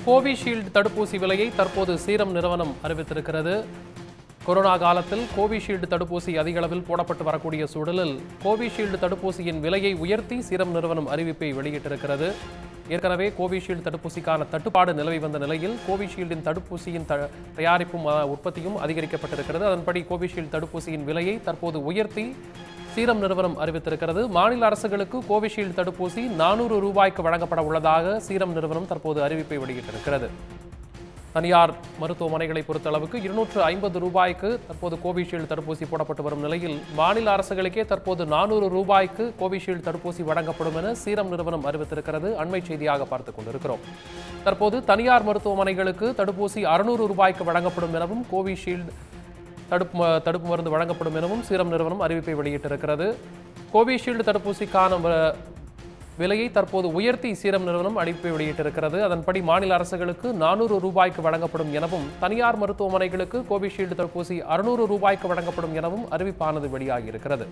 Covishield தடுப்பூசி விலையை தற்போது சீரம் நிறுவனம் அறிவித்திருக்கிறது கொரோனா காலத்தில் கோவிஷீல்டு தடுப்பூசி அதிக அளவில் போடப்பட்டு வரக்கூடிய சூழலில் கோவிஷீல்டு தடுப்பூசியின் விலையை உயர்த்தி சீரம் நிறுவனம் அறிவிப்பை வெளியிட்டிருக்கிறது ஏற்கனவே கோவிஷீல்டு தடுப்பூசிக்கான தட்டுப்பாடு நிலவி வந்த நிலையில் கோவிஷீல்டின் தடுப்பூசியின் த- தயாரிப்பும் அஹ், உற்பத்தியும் அதிகரிக்கப்பட்டிருக்கிறது அதன்படி கோவிஷீல்டு தடுப்பூசியின் விலையை தற்போது உயர்த்தி சீரம் நிறுவனம் அறிவித்திருக்கிறது மாநில அரசுகளுக்கு கோவிஷீல்டு தடுப்பூசி நானூறு ரூபாய்க்கு வழங்கப்பட உள்ளதாக சீரம் நிறுவனம் தற்போது அறிவிப்பை வெளியிட்டிருக்கிறது தனியார் மருத்துவமனைகளை பொறுத்தளவுக்கு இருநூற்று ஐம்பது ரூபாய்க்கு தற்போது கோவிஷீல்டு தடுப்பூசி போடப்பட்டு வரும் நிலையில் மாநில அரசுகளுக்கே தற்போது நானூறு ரூபாய்க்கு கோவிஷீல்டு தடுப்பூசி வழங்கப்படும் என சீரம் நிறுவனம் அறிவித்திருக்கிறது அண்மை செய்தியாக பார்த்துக் கொண்டிருக்கிறோம் தற்போது தனியார் மருத்துவமனைகளுக்கு தடுப்பூசி அறுநூறு ரூபாய்க்கு வழங்கப்படும் எனவும் கோவிஷீல்டு தடுப்பு ம- தடுப்பு மருந்து வழங்கப்படும் எனவும் சீரம் நிறுவனம் அறிவிப்பை வெளியிட்டிருக்கிறது கோவிஷீல்டு தடுப்பூசிக்கான வ- விலையை தற்போது உயர்த்தி சீரம் நிறுவனம் அறிவிப்பை வெளியிட்டிருக்கிறது அதன்படி மாநில அரசுகளுக்கு நானூறு ரூபாய்க்கு வழங்கப்படும் எனவும் தனியார் மருத்துவமனைகளுக்கு கோவிஷீல்டு தடுப்பூசி அறுநூறு ரூபாய்க்கு வழங்கப்படும் எனவும் அறிவிப்பானது வெளியாகியிருக்கிறது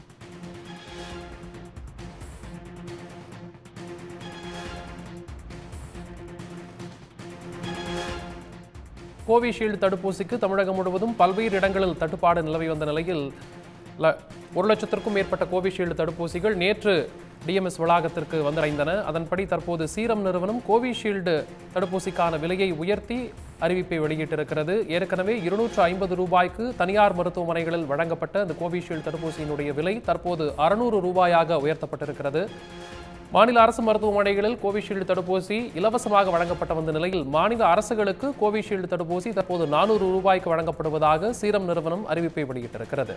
கோவிஷீல்டு தடுப்பூசிக்கு தமிழகம் முழுவதும் பல்வேறு இடங்களில் தட்டுப்பாடு நிலவி வந்த நிலையில் ல- ஒரு லட்சத்திற்கும் மேற்பட்ட கோவிஷீல்டு தடுப்பூசிகள் நேற்று டிஎம்எஸ் வளாகத்திற்கு வந்தடைந்தன அதன்படி தற்போது சீரம் நிறுவனம் கோவிஷீல்டு தடுப்பூசிக்கான விலையை உயர்த்தி அறிவிப்பை வெளியிட்டிருக்கிறது ஏற்கனவே இருநூற்று ஐம்பது ரூபாய்க்கு தனியார் மருத்துவமனைகளில் வழங்கப்பட்ட இந்த கோவிஷீல்டு தடுப்பூசியினுடைய விலை தற்போது அறுநூறு ரூபாயாக உயர்த்தப்பட்டிருக்கிறது மாநில அரசு மருத்துவமனைகளில் கோவிஷீல்டு தடுப்பூசி இலவசமாக வழங்கப்பட்ட வந்த நிலையில் மாநில அரசுகளுக்கு கோவிஷீல்டு தடுப்பூசி தற்போது நானூறு ரூபாய்க்கு வழங்கப்படுவதாக சீரம் நிறுவனம் அறிவிப்பை வெளியிட்டிருக்கிறது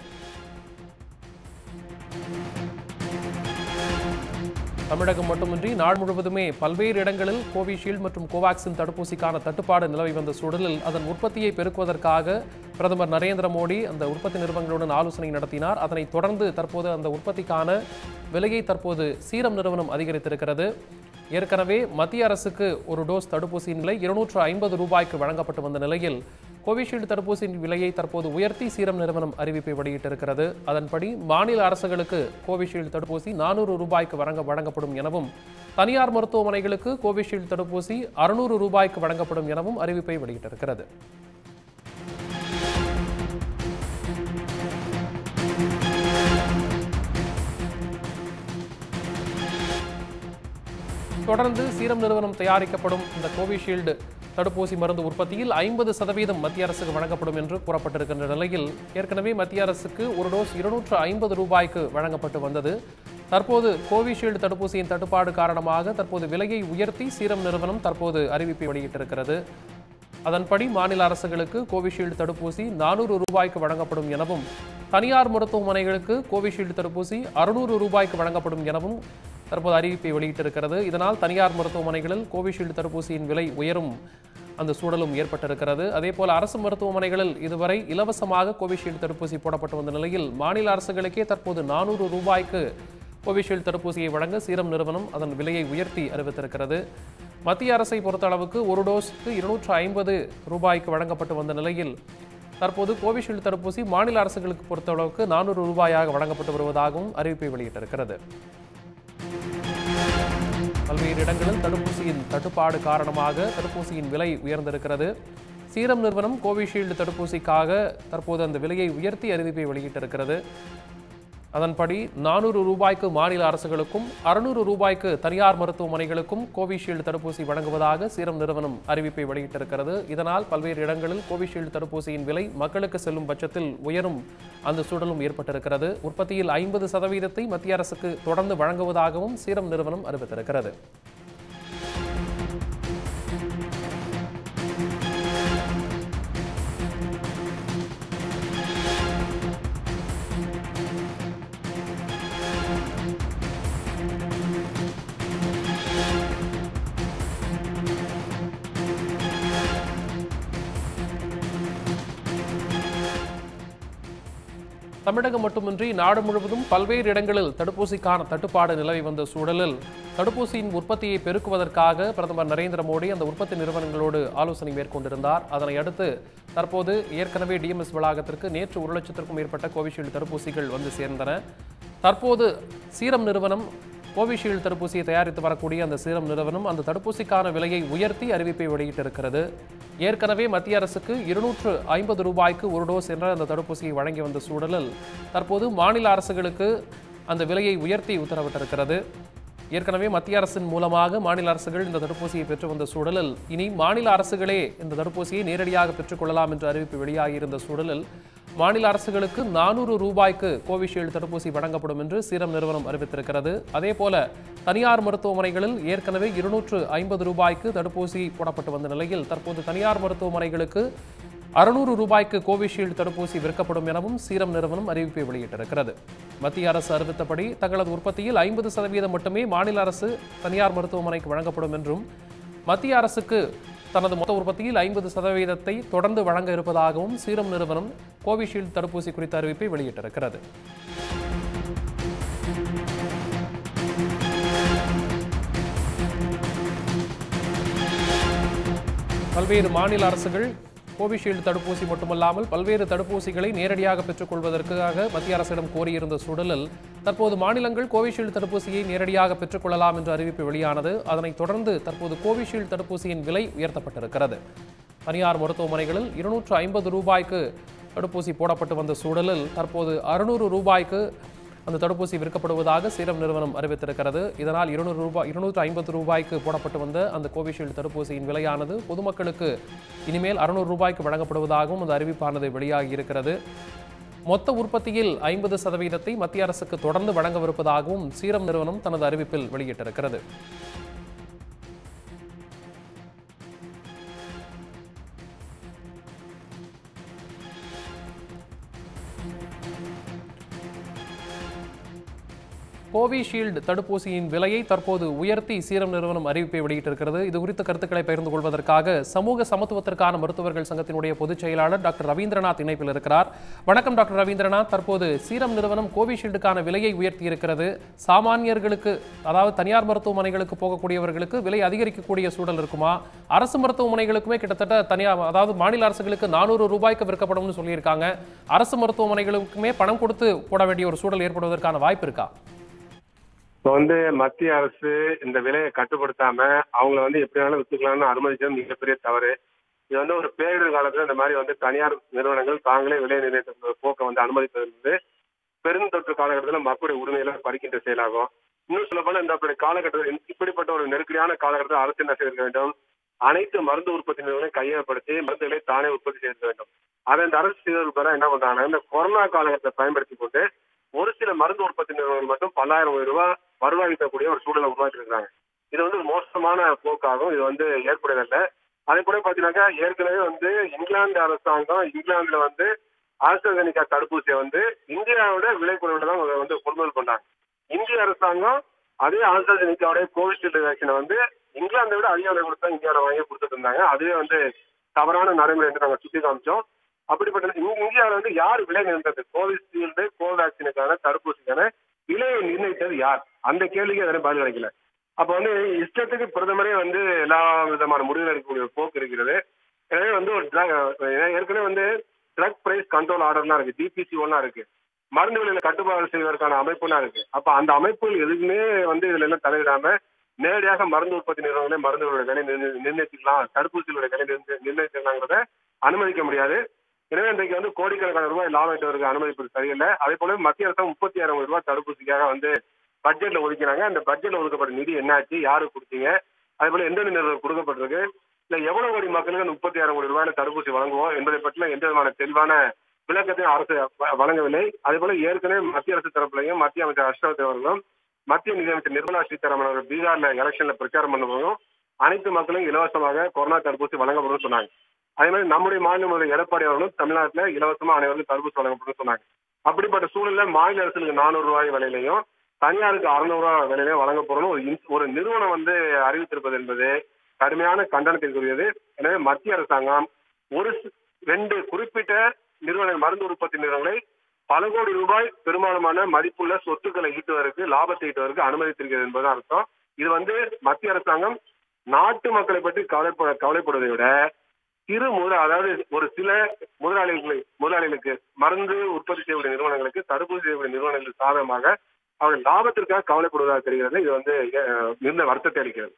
தமிழகம் மட்டுமின்றி நாடு முழுவதுமே பல்வேறு இடங்களில் கோவிஷீல்டு மற்றும் கோவாக்சின் தடுப்பூசிக்கான தட்டுப்பாடு நிலவி வந்த சூழலில் அதன் உற்பத்தியை பெருக்குவதற்காக பிரதமர் நரேந்திர மோடி அந்த உற்பத்தி நிறுவனங்களுடன் ஆலோசனை நடத்தினார் அதனைத் தொடர்ந்து தற்போது அந்த உற்பத்திக்கான விலையை தற்போது சீரம் நிறுவனம் அதிகரித்திருக்கிறது ஏற்கனவே மத்திய அரசுக்கு ஒரு டோஸ் தடுப்பூசியின் விலை இருநூற்று ஐம்பது ரூபாய்க்கு வழங்கப்பட்டு வந்த நிலையில் கோவிஷீல்டு தடுப்பூசியின் விலையை தற்போது உயர்த்தி சீரம் நிறுவனம் அறிவிப்பை வெளியிட்டிருக்கிறது அதன்படி மாநில அரசுகளுக்கு கோவிஷீல்டு தடுப்பூசி நானூறு ரூபாய்க்கு வழங்க வழங்கப்படும் எனவும் தனியார் மருத்துவமனைகளுக்கு கோவிஷீல்டு தடுப்பூசி அறுநூறு ரூபாய்க்கு வழங்கப்படும் எனவும் அறிவிப்பை வெளியிட்டிருக்கிறது தொடர்ந்து சீரம் நிறுவனம் தயாரிக்கப்படும் இந்த கோவிஷீல்டு தடுப்பூசி மருந்து உற்பத்தியில் ஐம்பது சதவீதம் மத்திய அரசுக்கு வழங்கப்படும் என்று கூறப்பட்டிருக்கின்ற நிலையில் ஏற்கனவே மத்திய அரசுக்கு ஒரு டோஸ் இருநூற்று ஐம்பது ரூபாய்க்கு வழங்கப்பட்டு வந்தது தற்போது கோவிஷீல்டு தடுப்பூசியின் தட்டுப்பாடு காரணமாக தற்போது விலையை உயர்த்தி சீரம் நிறுவனம் தற்போது அறிவிப்பை வெளியிட்டிருக்கிறது அதன்படி மாநில அரசுகளுக்கு கோவிஷீல்டு தடுப்பூசி நானூறு ரூபாய்க்கு வழங்கப்படும் எனவும் தனியார் மருத்துவமனைகளுக்கு கோவிஷீல்டு தடுப்பூசி அறுநூறு ரூபாய்க்கு வழங்கப்படும் எனவும் தற்போது அறிவிப்பை வெளியிட்டிருக்கிறது இதனால் தனியார் மருத்துவமனைகளில் கோவிஷீல்டு தடுப்பூசியின் விலை உயரும் அந்த சூழலும் ஏற்பட்டிருக்கிறது அதேபோல் அரசு மருத்துவமனைகளில் இதுவரை இலவசமாக கோவிஷீல்டு தடுப்பூசி போடப்பட்டு வந்த நிலையில் மாநில அரசுகளுக்கே தற்போது நானூறு ரூபாய்க்கு கோவிஷீல்டு தடுப்பூசியை வழங்க சீரம் நிறுவனம் அதன் விலையை உயர்த்தி அறிவித்திருக்கிறது மத்திய அரசை பொறுத்தளவுக்கு ஒரு டோஸ்க்கு இருநூற்று ஐம்பது ரூபாய்க்கு வழங்கப்பட்டு வந்த நிலையில் தற்போது கோவிஷீல்டு தடுப்பூசி மாநில அரசுகளுக்கு பொறுத்தளவுக்கு நானூறு ரூபாயாக வழங்கப்பட்டு வருவதாகவும் அறிவிப்பை வெளியிட்டிருக்கிறது பல்வேறு இடங்களில் தடுப்பூசியின் தட்டுப்பாடு காரணமாக தடுப்பூசியின் விலை உயர்ந்திருக்கிறது சீரம் நிறுவனம் கோவிஷீல்டு தடுப்பூசிக்காக தற்போது அந்த விலையை உயர்த்தி அறிவிப்பை வெளியிட்டிருக்கிறது அதன்படி நானூறு ரூபாய்க்கு மாநில அரசுகளுக்கும் அறுநூறு ரூபாய்க்கு தனியார் மருத்துவமனைகளுக்கும் கோவிஷீல்டு தடுப்பூசி வழங்குவதாக சீரம் நிறுவனம் அறிவிப்பை வெளியிட்டிருக்கிறது இதனால் பல்வேறு இடங்களில் கோவிஷீல்டு தடுப்பூசியின் விலை மக்களுக்கு செல்லும் பட்சத்தில் உயரும் அந்த சூழலும் ஏற்பட்டிருக்கிறது உற்பத்தியில் ஐம்பது சதவீதத்தை மத்திய அரசுக்கு தொடர்ந்து வழங்குவதாகவும் சீரம் நிறுவனம் அறிவித்திருக்கிறது தமிழகம் மட்டுமின்றி நாடு முழுவதும் பல்வேறு இடங்களில் தடுப்பூசிக்கான தட்டுப்பாடு நிலவி வந்த சூழலில் தடுப்பூசியின் உற்பத்தியை பெருக்குவதற்காக பிரதமர் நரேந்திர மோடி அந்த உற்பத்தி நிறுவனங்களோடு ஆலோசனை மேற்கொண்டிருந்தார் அதனை அடுத்து தற்போது ஏற்கனவே டிஎம்எஸ் வளாகத்திற்கு நேற்று ஒரு லட்சத்திற்கும் மேற்பட்ட கோவிஷீல்டு தடுப்பூசிகள் வந்து சேர்ந்தன தற்போது சீரம் நிறுவனம் கோவிஷீல்டு தடுப்பூசியை தயாரித்து வரக்கூடிய அந்த சீரம் நிறுவனம் அந்த தடுப்பூசிக்கான விலையை உயர்த்தி அறிவிப்பை வெளியிட்டிருக்கிறது ஏற்கனவே மத்திய அரசுக்கு இருநூற்று ஐம்பது ரூபாய்க்கு ஒரு டோஸ் என்ற அந்த தடுப்பூசியை வழங்கி வந்த சூழலில் தற்போது மாநில அரசுகளுக்கு அந்த விலையை உயர்த்தி உத்தரவிட்டிருக்கிறது ஏற்கனவே மத்திய அரசின் மூலமாக மாநில அரசுகள் இந்த தடுப்பூசியை பெற்று வந்த சூழலில் இனி மாநில அரசுகளே இந்த தடுப்பூசியை நேரடியாக பெற்றுக்கொள்ளலாம் என்ற அறிவிப்பு வெளியாகியிருந்த சூழலில் மாநில அரசுகளுக்கு நானூறு ரூபாய்க்கு கோவிஷீல்டு தடுப்பூசி வழங்கப்படும் என்று சீரம் நிறுவனம் அறிவித்திருக்கிறது அதே போல தனியார் மருத்துவமனைகளில் ஏற்கனவே இருநூற்று ஐம்பது ரூபாய்க்கு தடுப்பூசி போடப்பட்டு வந்த நிலையில் தற்போது தனியார் மருத்துவமனைகளுக்கு அறுநூறு ரூபாய்க்கு கோவிஷீல்டு தடுப்பூசி விற்கப்படும் எனவும் சீரம் நிறுவனம் அறிவிப்பை வெளியிட்டிருக்கிறது மத்திய அரசு அறிவித்தபடி தங்களது உற்பத்தியில் ஐம்பது சதவீதம் மட்டுமே மாநில அரசு தனியார் மருத்துவமனைக்கு வழங்கப்படும் என்றும் மத்திய அரசுக்கு தனது மொத்த உற்பத்தியில் ஐம்பது சதவீதத்தை தொடர்ந்து வழங்க இருப்பதாகவும் சீரம் நிறுவனம் கோவிஷீல்டு தடுப்பூசி குறித்த அறிவிப்பை வெளியிட்டிருக்கிறது பல்வேறு மாநில அரசுகள் கோவிஷீல்டு தடுப்பூசி மட்டுமல்லாமல் பல்வேறு தடுப்பூசிகளை நேரடியாக பெற்றுக்கொள்வதற்காக மத்திய அரசிடம் கோரியிருந்த சூழலில் தற்போது மாநிலங்கள் கோவிஷீல்டு தடுப்பூசியை நேரடியாக பெற்றுக்கொள்ளலாம் என்ற அறிவிப்பு வெளியானது அதனைத் தொடர்ந்து தற்போது கோவிஷீல்டு தடுப்பூசியின் விலை உயர்த்தப்பட்டிருக்கிறது தனியார் மருத்துவமனைகளில் இருநூற்று ஐம்பது ரூபாய்க்கு தடுப்பூசி போடப்பட்டு வந்த சூழலில் தற்போது அறுநூறு ரூபாய்க்கு அந்த தடுப்பூசி விற்கப்படுவதாக சீரம் நிறுவனம் அறிவித்திருக்கிறது இதனால் இருநூறு ரூபாய் இருநூற்று ஐம்பது ரூபாய்க்கு போடப்பட்டு வந்த அந்த கோவிஷீல்டு தடுப்பூசியின் விலையானது பொதுமக்களுக்கு இனிமேல் அறுநூறு ரூபாய்க்கு வழங்கப்படுவதாகவும் அந்த அறிவிப்பானது வெளியாகி இருக்கிறது மொத்த உற்பத்தியில் ஐம்பது சதவீதத்தை மத்திய அரசுக்கு தொடர்ந்து வழங்கவிருப்பதாகவும் சீரம் நிறுவனம் தனது அறிவிப்பில் வெளியிட்டிருக்கிறது கோவிஷீல்டு தடுப்பூசியின் விலையை தற்போது உயர்த்தி சீரம் நிறுவனம் அறிவிப்பை வெளியிட்டிருக்கிறது இது குறித்த கருத்துக்களை பகிர்ந்து கொள்வதற்காக சமூக சமத்துவத்திற்கான மருத்துவர்கள் சங்கத்தினுடைய பொதுச் செயலாளர் டாக்டர் ரவீந்திரநாத் இணைப்பில் இருக்கிறார் வணக்கம் டாக்டர் ரவீந்திரநாத் தற்போது சீரம் நிறுவனம் கோவிஷீல்டுக்கான விலையை உயர்த்தி இருக்கிறது சாமானியர்களுக்கு அதாவது தனியார் மருத்துவமனைகளுக்கு போகக்கூடியவர்களுக்கு விலை அதிகரிக்கக்கூடிய சூழல் இருக்குமா அரசு மருத்துவமனைகளுக்குமே கிட்டத்தட்ட தனியார் அதாவது மாநில அரசுகளுக்கு நானூறு ரூபாய்க்கு விற்கப்படும்னு சொல்லியிருக்காங்க அரசு மருத்துவமனைகளுக்குமே பணம் கொடுத்து போட வேண்டிய ஒரு சூழல் ஏற்படுவதற்கான வாய்ப்பு இருக்கா இப்போ வந்து மத்திய அரசு இந்த விலையை கட்டுப்படுத்தாம அவங்கள வந்து எப்படி வேணாலும் வித்துக்கலாம்னு அனுமதிச்சது மிகப்பெரிய தவறு இது வந்து ஒரு பேரிடர் காலத்துல இந்த மாதிரி வந்து தனியார் நிறுவனங்கள் தாங்களே விலை நிர்ணயித்த போக்கை வந்து அனுமதிப்பது வந்து பெருந்தொற்று காலகட்டத்தில் மக்களுடைய உரிமைகளை பறிக்கின்ற செயலாகும் இன்னும் சொல்ல போனா இந்த அப்படி காலகட்டத்தில் இப்படிப்பட்ட ஒரு நெருக்கடியான காலகட்டத்தில் அரசு என்ன செய்திருக்க வேண்டும் அனைத்து மருந்து உற்பத்தி நிறுவனங்களையும் கையகப்படுத்தி மருந்துகளை தானே உற்பத்தி செய்திருக்க வேண்டும் அதை இந்த அரசு செய்தது பேர என்ன பண்றாங்கன்னா இந்த கொரோனா காலகட்டத்தை பயன்படுத்தி கொண்டு ஒரு சில மருந்து உற்பத்தி நிறுவனங்கள் மட்டும் பல்லாயிரம் கோடி ரூபாய் வருவாய் ஈட்டக்கூடிய ஒரு சூழலை உருவாக்கி இருக்காங்க இது வந்து ஒரு மோசமான போக்காகும் இது வந்து ஏற்புடையதல்ல அதே போல பாத்தீங்கன்னாக்கா ஏற்கனவே வந்து இங்கிலாந்து அரசாங்கம் இங்கிலாந்துல வந்து ஆஸ்ட்ரேலியா தடுப்பூசியை வந்து இந்தியாவோட விலை குறைவுல தான் அவங்க வந்து கொள்முதல் பண்ணாங்க இந்திய அரசாங்கம் அதே ஆஸ்ட்ரேலியாவுடைய கோவிஷீல்டு வேக்சினை வந்து இங்கிலாந்தை விட அதிக விலை கொடுத்தா இந்தியாவில் வாங்கி கொடுத்துட்டு இருந்தாங்க அதுவே வந்து தவறான நடைமுறை என்று நாங்கள் சுட்டி காமிச்சோம் அப்படிப்பட்ட இந்தியாவில் வந்து யார் விலை நிர்ணயித்தது கோவிஷீல்டு கோவேக்சினுக்கான தடுப்பூசிக்கான விலையை நிர்ணயித்தது யார் அந்த கேள்விக்கு எதனா பதில் கிடைக்கல அப்ப வந்து இஷ்டத்துக்கு பிரதமரே வந்து எல்லா விதமான முடிவுகள் எடுக்கக்கூடிய ஒரு போக்கு இருக்கிறது எனவே வந்து ஒரு ட்ரக் ஏற்கனவே வந்து ட்ரக் பிரைஸ் கண்ட்ரோல் ஆர்டர்லாம் இருக்கு டிபிசி ஒன்லாம் இருக்கு மருந்து விலையில கட்டுப்பாடு செய்வதற்கான அமைப்புலாம் இருக்கு அப்ப அந்த அமைப்புகள் எதுவுமே வந்து இதுல எல்லாம் தலையிடாம நேரடியாக மருந்து உற்பத்தி நிறுவனங்களே மருந்துகளோட விலை நிர்ணயிக்கலாம் தடுப்பூசிகளோட விலை நிர்ணயிக்கலாங்கிறத அனுமதிக்க முடியாது எனவே இன்றைக்கு வந்து கோடிக்கணக்கான ரூபாய் லாபம் ஈட்டுவதற்கு அனுமதிப்பது சரியில்லை அதே போல மத்திய அரசாங்கம் முப்பத்தி ஆயிரம் கோடி ரூபாய் தடுப்பூசிக்காக வந்து பட்ஜெட்ல ஒதுக்கினாங்க அந்த பட்ஜெட்ல ஒதுக்கப்பட்ட நிதி என்னாச்சு யாருக்கு கொடுத்தீங்க அதே போல எந்தெந்த நிறுவனம் கொடுக்கப்பட்டிருக்கு இல்ல எவ்வளவு கோடி மக்களுக்கு அந்த முப்பத்தி ஆயிரம் கோடி ரூபாயில தடுப்பூசி வழங்குவோம் என்பதை பற்றின எந்த விதமான தெளிவான விளக்கத்தையும் அரசு வழங்கவில்லை அதே போல ஏற்கனவே மத்திய அரசு தரப்புலையும் மத்திய அமைச்சர் ஹர்ஷ்வர்தன் அவர்களும் மத்திய நிதியமைச்சர் நிர்மலா சீதாராமன் அவர்கள் பீகார்ல எலெக்ஷன்ல பிரச்சாரம் பண்ணும்போதும் அனைத்து மக்களும் இலவசமாக கொரோனா தடுப்பூசி வழங்கப்படும் சொன்னாங்க அதே மாதிரி நம்முடைய மாநில முதல்வர் எடப்பாடி அவர்களும் தமிழ்நாட்டில் இலவசமா அனைவருக்கும் தடுப்பூசி வழங்கப்படும் சொன்னாங்க அப்படிப்பட்ட சூழல்ல மாநில அரசுக்கு நானூறு ரூபாய் விலையிலையும் தனியாருக்கு அறுநூறு ரூபாய் விலையிலையும் வழங்கப்படும் ஒரு ஒரு நிறுவனம் வந்து அறிவித்திருப்பது என்பது கடுமையான கண்டனத்திற்குரியது எனவே மத்திய அரசாங்கம் ஒரு ரெண்டு குறிப்பிட்ட நிறுவன மருந்து உற்பத்தி நிறுவனங்களை பல கோடி ரூபாய் பெரும்பாலுமான மதிப்புள்ள சொத்துக்களை ஈட்டுவதற்கு லாபத்தை ஈட்டுவதற்கு அனுமதித்திருக்கிறது என்பது அர்த்தம் இது வந்து மத்திய அரசாங்கம் நாட்டு மக்களை பற்றி கவலைப்பட கவலைப்படுவதை விட சிறு முதல் அதாவது ஒரு சில முதலாளிகளை முதலாளிகளுக்கு மருந்து உற்பத்தி செய்யக்கூடிய நிறுவனங்களுக்கு தடுப்பூசி செய்யக்கூடிய நிறுவனங்களுக்கு சாதகமாக அவர்கள் லாபத்திற்காக கவலைப்படுவதாக தெரிகிறது இது வந்து அஹ், மிகுந்த வருத்தத்தை அளிக்கிறது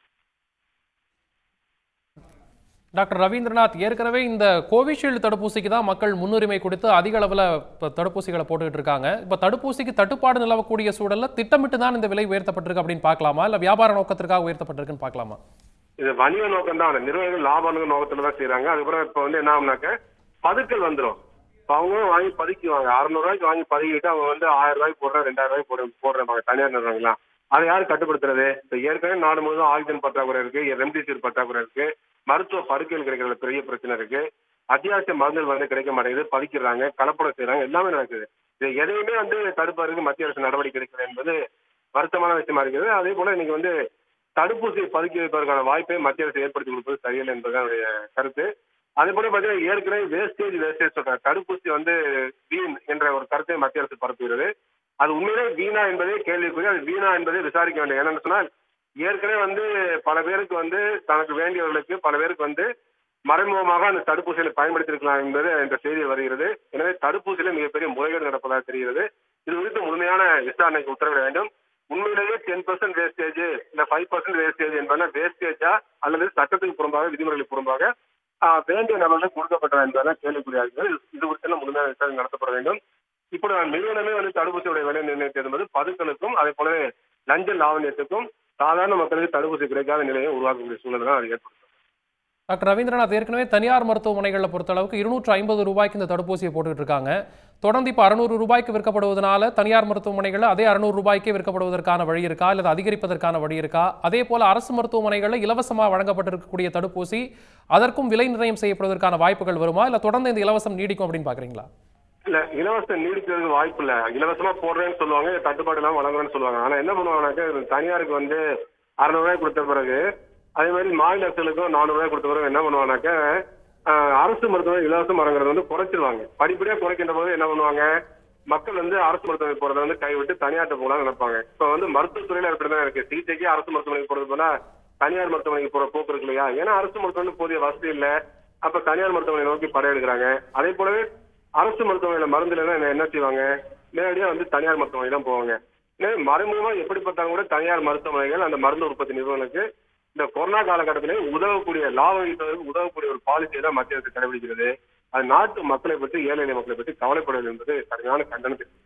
டாக்டர் ரவீந்திரநாத் ஏற்கனவே இந்த கோவிஷீல்டு தடுப்பூசிக்கு தான் மக்கள் முன்னுரிமை கொடுத்து அதிக அளவில் இப்போ தடுப்பூசிகளை போட்டுக்கிட்டு இருக்காங்க இப்போ தடுப்பூசிக்கு தட்டுப்பாடு நிலவக்கூடிய சூழல்ல திட்டமிட்டு தான் இந்த விலை உயர்த்தப்பட்டிருக்கு அப்படின்னு பார்க்கலாமா இல்லை வியாபார நோக்கத்திற்காக உயர்த்தப்பட்டிருக்குன்னு பார்க்கலாமா இது வணிக நோக்கம் தான் அந்த நிர்வாகிகள் லாப நோக்கத்துல தான் செய்யறாங்க அதுக்கப்புறம் இப்ப வந்து என்ன ஆகுனாக்க பதுக்கல் வந்துரும் இப்ப அவங்க வாங்கி பதுக்கிவாங்க அறுநூறு ரூபாய்க்கு வாங்கி பதுக்கிட்டு அவங்க வந்து ஆயிரம் ரூபாய்க்கு போடுறேன் ரெண்டாயிரம் ரூபாய்க்கு போடுற போடுறாங்க தனியார் நிறுவனங்களாம் அதை யாரு கட்டுப்படுத்துறது இப்ப ஏற்கனவே நாடு முழுவதும் ஆக்சிஜன் பற்றாக்குறை இருக்கு ரெம்டெசிவிர் பற்றாக்குறை இருக்கு மருத்துவ படுக்கைகள் கிடைக்கிற பெரிய பிரச்சனை இருக்கு அத்தியாவசிய மருந்துகள் வந்து கிடைக்க மாட்டேங்குது பதுக்கிறாங்க கலப்படம் செய்யறாங்க எல்லாமே நடக்குது இது எதையுமே வந்து தடுப்பதற்கு மத்திய அரசு நடவடிக்கை எடுக்கிறது என்பது வருத்தமான விஷயமா இருக்கிறது அதே போல இன்னைக்கு வந்து தடுப்பூசியை பதுக்கி வைப்பதற்கான வாய்ப்பை மத்திய அரசு ஏற்படுத்தி கொடுப்பது சரியில்லை என்பது என்னுடைய கருத்து அதே போல பார்த்தீங்கன்னா ஏற்கனவே வேஸ்டேஜ் வேஸ்டேஜ் சொல்றாங்க தடுப்பூசி வந்து வீண் என்ற ஒரு கருத்தை மத்திய அரசு பரப்புகிறது அது உண்மையிலே வீணா என்பதே கேள்விக்குரிய அது வீணா என்பதை விசாரிக்க வேண்டும் என்னன்னு சொன்னால் ஏற்கனவே வந்து பல பேருக்கு வந்து தனக்கு வேண்டியவர்களுக்கு பல பேருக்கு வந்து மறைமுகமாக அந்த தடுப்பூசிகளை பயன்படுத்தியிருக்கலாம் என்பது இந்த செய்தி வருகிறது எனவே தடுப்பூசியில மிகப்பெரிய முறைகேடு நடப்பதாக தெரிகிறது இது குறித்து முழுமையான விசாரணைக்கு உத்தரவிட வேண்டும் உண்மையிலேயே டென் பர்சன்ட் வேஸ்டேஜ் இல்ல ஃபைவ் பர்சன்ட் வேஸ்டேஜ் என்பதெல்லாம் வேஸ்டேஜா அல்லது சட்டத்துக்கு புறம்பாக விதிமுறைகளுக்கு புறம்பாக ஆஹ், வேண்டிய நபர்கள் கொடுக்கப்பட்டதா என்பதெல்லாம் கேள்விக்குறியாக இருக்கிறது. இது குறித்து எல்லாம் முழுமையான விசாரணை நடத்தப்பட வேண்டும் இப்படி நிறுவனமே வந்து தடுப்பூசியுடைய விலை நிர்ணயித்தது என்பது பதுக்கலுக்கும் அதே போலவே லஞ்ச லாவணியத்துக்கும் சாதாரண மக்களுக்கு தடுப்பூசி கிடைக்காத நிலையை உருவாக்கக்கூடிய சூழல் தான் அது ஏற்படுத்தும் டாக்டர் ரவீந்திரநாத் ஏற்கனவே தனியார் மருத்துவமனைகளை பொறுத்தளவுக்கு இருநூற்று ஐம்பது ரூபாய்க்கு இந்த தடுப்பூசியை போட்டுக்கிட்டு இருக்காங்க தொடர்ந்து இப்போ அறுநூறு ரூபாய்க்கு விற்கப்படுவதனால தனியார் மருத்துவமனைகளில் அதே அறுநூறு ரூபாய்க்கே விற்கப்படுவதற்கான வழி இருக்கா அல்லது அதிகரிப்பதற்கான வழி இருக்கா அதே போல அரசு மருத்துவமனைகளில் இலவசமாக வழங்கப்பட்டிருக்கக்கூடிய தடுப்பூசி அதற்கும் விலை நிர்ணயம் செய்யப்படுவதற்கான வாய்ப்புகள் வருமா இல்லை தொடர்ந்து இந்த இலவசம் நீடிக்கும் அப்படின்னு பார்க்குறீங்களா இல்ல இலவசம் நீடிக்கிறதுக்கு வாய்ப்பு இல்ல இலவசமா போடுறேன்னு சொல்லுவாங்க தட்டுப்பாடு எல்லாம் வழங்குறேன்னு சொல்லுவாங்க ஆனா என்ன பண்ணுவாங்கன்னாக்க இது தனியாருக்கு வந்து அறுநூறு ரூபாய் கொடுத்த பிறகு அதே மாதிரி மாநில அரசுகளுக்கும் நானூறு ரூபாய் கொடுத்த பிறகு என்ன பண்ணுவாங்கன்னாக்க ஆஹ், அரசு மருத்துவமனை இலவசம் வழங்குறது வந்து குறைச்சிருவாங்க படிப்படியா குறைக்கின்ற போது என்ன பண்ணுவாங்க மக்கள் வந்து அரசு மருத்துவமனை போறதை வந்து கைவிட்டு தனியார்ட்ட போகலாம்னு நினைப்பாங்க இப்ப வந்து மருத்துவத்துறையில அப்படிதான் இருக்கு சிகிச்சைக்கு அரசு மருத்துவமனைக்கு போறது போல தனியார் மருத்துவமனைக்கு போற போக்கு இருக்கு இல்லையா ஏன்னா அரசு மருத்துவமனை போதிய வசதி இல்ல அப்ப தனியார் மருத்துவமனை நோக்கி படையெடுக்கிறாங்க அதே போலவே அரசு மருத்துவமனையில மருந்து இல்லைன்னா என்ன- என்ன செய்வாங்க நேரடியா வந்து தனியார் மருத்துவமனை தான் போவாங்க எனவே மறைமுகமா எப்படி பார்த்தாலும் கூட தனியார் மருத்துவமனைகள் அந்த மருந்து உற்பத்தி நிறுவனங்களுக்கு இந்த கொரோனா காலகட்டத்திலே உதவக்கூடிய லாபம் ஈட்டுவதற்கு உதவக்கூடிய ஒரு பாலிசியை தான் மத்திய அரசு கடைபிடிக்கிறது அது நாட்டு மக்களை பற்றி ஏழை எளிய மக்களை பற்றி கவலைப்படுவது என்பது கடுமையான கண்டனத்திற்கு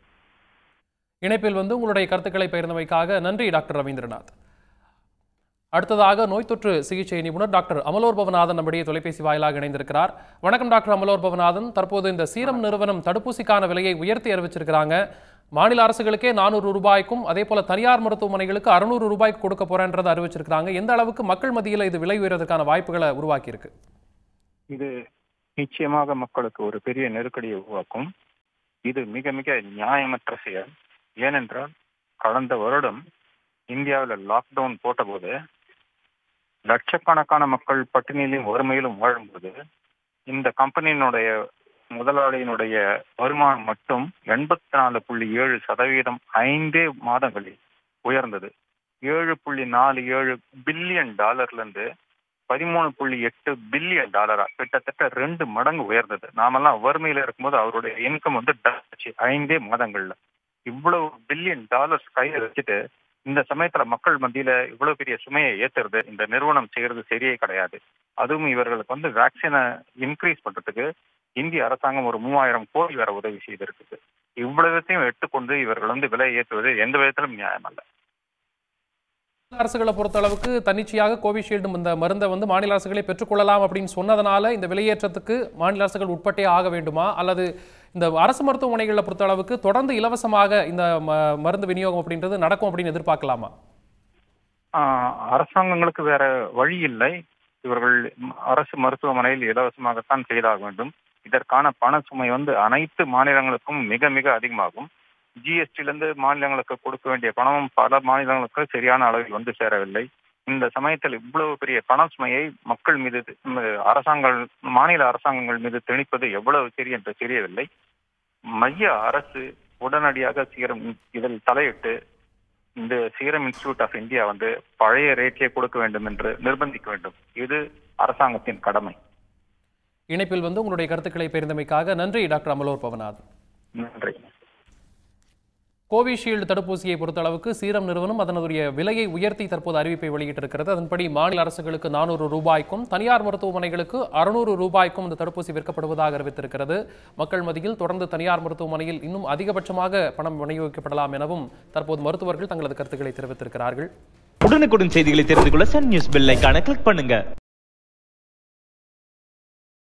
இணைப்பில் வந்து உங்களுடைய கருத்துக்களை பகிர்ந்தமைக்காக நன்றி டாக்டர் ரவீந்திரநாத் அடுத்ததாக நோய் தொற்று சிகிச்சை நிபுணர் டாக்டர் அமலோர் பவநாதன் நம்முடைய தொலைபேசி வாயிலாக இணைந்திருக்கிறார் வணக்கம் டாக்டர் அமலோர் பவநாதன் தற்போது இந்த சீரம் நிறுவனம் தடுப்பூசிக்கான விலையை உயர்த்தி அறிவிச்சிருக்கிறாங்க மாநில அரசுகளுக்கே நானூறு ரூபாய்க்கும் அதே போல தனியார் மருத்துவமனைகளுக்கு அறுநூறு ரூபாய்க்கு கொடுக்க போறேன்றதை அறிவிச்சிருக்கிறாங்க எந்த அளவுக்கு மக்கள் மத்தியில் இது விலை உயர்வதற்கான வாய்ப்புகளை உருவாக்கி இருக்கு இது நிச்சயமாக மக்களுக்கு ஒரு பெரிய நெருக்கடியை உருவாக்கும் இது மிக மிக நியாயமற்ற செயல் ஏனென்றால் கடந்த வருடம் இந்தியாவில் லாக்டவுன் போட்டபோது லட்சக்கணக்கான மக்கள் பட்டினியிலும் வறுமையிலும் வாழும்போது இந்த கம்பெனியினுடைய முதலாளியினுடைய வருமானம் மட்டும் எண்பத்தி நாலு புள்ளி ஏழு சதவீதம் ஐந்தே மாதங்களில் உயர்ந்தது ஏழு புள்ளி நாலு ஏழு பில்லியன் டாலர்ல இருந்து பதிமூணு புள்ளி எட்டு பில்லியன் டாலரா கிட்டத்தட்ட ரெண்டு மடங்கு உயர்ந்தது நாமெல்லாம் வறுமையில இருக்கும்போது அவருடைய இன்கம் வந்து double ஆச்சு ஐந்தே மாதங்கள்ல இவ்வளவு பில்லியன் டாலர்ஸ் கையில வச்சுட்டு இந்த சமயத்துல மக்கள் மத்தியில இவ்வளவு பெரிய சுமையை ஏத்துறது இந்த நிறுவனம் செய்யறது சரியே கிடையாது அதுவும் இவர்களுக்கு வந்து வேக்சினை இன்க்ரீஸ் பண்றதுக்கு இந்திய அரசாங்கம் ஒரு மூவாயிரம் கோடி வர உதவி செய்திருக்குது இவ்வளவுத்தையும் எடுத்துக்கொண்டு இவர்கள் வந்து விலை ஏற்றுவது எந்த விதத்திலும் நியாயம் அல்ல மாநில அரசுகளை பொறுத்தளவுக்கு தன்னிச்சையாக கோவிஷீல்டு இந்த மருந்தை வந்து மாநில அரசுகளே பெற்றுக்கொள்ளலாம் அப்படின்னு சொன்னதனால இந்த விலையேற்றத்துக்கு மாநில அரசுகள் உட்பட்டே ஆக வேண்டுமா அல்லது இந்த அரசு மருத்துவமனைகளை பொறுத்தளவுக்கு தொடர்ந்து இலவசமாக இந்த ம- மருந்து விநியோகம் அப்படின்றது நடக்கும் அப்படின்னு எதிர்பார்க்கலாமா ஆஹ் அரசாங்கங்களுக்கு வேற வழி இல்லை இவர்கள் ம், அரசு மருத்துவமனையில் இலவசமாகத்தான் செய்தாக வேண்டும் இதற்கான பண சுமை வந்து அனைத்து மாநிலங்களுக்கும் மிக மிக அதிகமாகும் ஜிஎஸ்டில இருந்து மாநிலங்களுக்கு கொடுக்க வேண்டிய பணமும் பல மாநிலங்களுக்கு சரியான அளவில் வந்து சேரவில்லை இந்த சமயத்தில் இவ்வளவு பெரிய பண சுமையை மக்கள் மீது ம், அரசாங்கம் மாநில அரசாங்கங்கள் மீது திணிப்பது எவ்வளவு சரி என்று தெரியவில்லை மைய அரசு உடனடியாக சீரம் இதில் தலையிட்டு இந்த சீரம் இன்ஸ்டிடியூட் ஆஃப் இந்தியா வந்து பழைய ரேட்லயே கொடுக்க வேண்டும் என்று நிர்பந்திக்க வேண்டும் இது அரசாங்கத்தின் கடமை இணைப்பில் வந்து உங்களுடைய கருத்துக்களை பகிர்ந்தமைக்காக நன்றி டாக்டர் அமலோர் பவநாத் நன்றி கோவிஷீல்டு தடுப்பூசியை பொறுத்தளவுக்கு சீரம் நிறுவனம் அதனுடைய விலையை உயர்த்தி தற்போது அறிவிப்பை வெளியிட்டிருக்கிறது அதன்படி மாநில அரசுகளுக்கு நானூறு ரூபாய்க்கும் தனியார் மருத்துவமனைகளுக்கு அறுநூறு ரூபாய்க்கும் இந்த தடுப்பூசி விற்கப்படுவதாக அறிவித்திருக்கிறது மக்கள் மத்தியில் தொடர்ந்து தனியார் மருத்துவமனையில் இன்னும் அதிகபட்சமாக பணம் விநியோகிக்கப்படலாம் எனவும் தற்போது மருத்துவர்கள் தங்களது கருத்துக்களை தெரிவித்திருக்கிறார்கள் உடனுக்குடன் செய்திகளை தெரிந்து கொள்ள சன் நியூஸ் பெல் ஐகானை கிளிக் பண்ணுங்க